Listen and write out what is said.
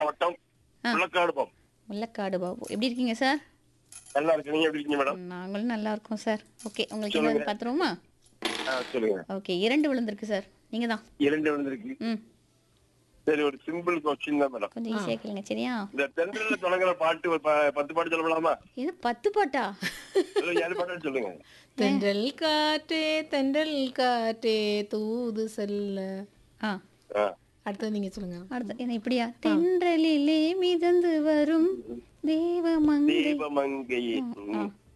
மாவட்டம் முள்ளக்காடுபம் முல்லக்காடு பாபு எப்படி இருக்கீங்க சார் நல்லா இருக்கு நீங்க எப்படி இருக்கீங்க மேடம் நாங்களும் நல்லா இருக்கோம் சார் ஓகே உங்களுக்கு சொல்லுங்க. ஏதாவது பார்த்துருவோமா ஆ, சொல்லுங்க ஓகே இரண்டு விழுந்திருக்கு சார் நீங்கள் தான் இரண்டு வந்திருக்கு ம் சரி ஒரு சிம்பிள் கொஸ்டின் தான் மேடம் கொஞ்சம் ஈஸியாக கேளுங்க சரியா இந்த தென்றல்ல தொடங்குற பாட்டு ஒரு ப- பத்து பாட்டு சொல்லலாமா இது பத்து பாட்டா இல்ல, ஏழு பாட்டு சொல்லுங்க தென்றல் காற்றே தென்றல் காற்றே தூது செல்ல ஆ ஆ. அடுத்தது நீங்க சொல்லுங்க அடுத்து என்ன இப்படியா தென்றலிலே மிதந்து வரும் தேவமங்கை தீபமங்கையே ஆ, ம்.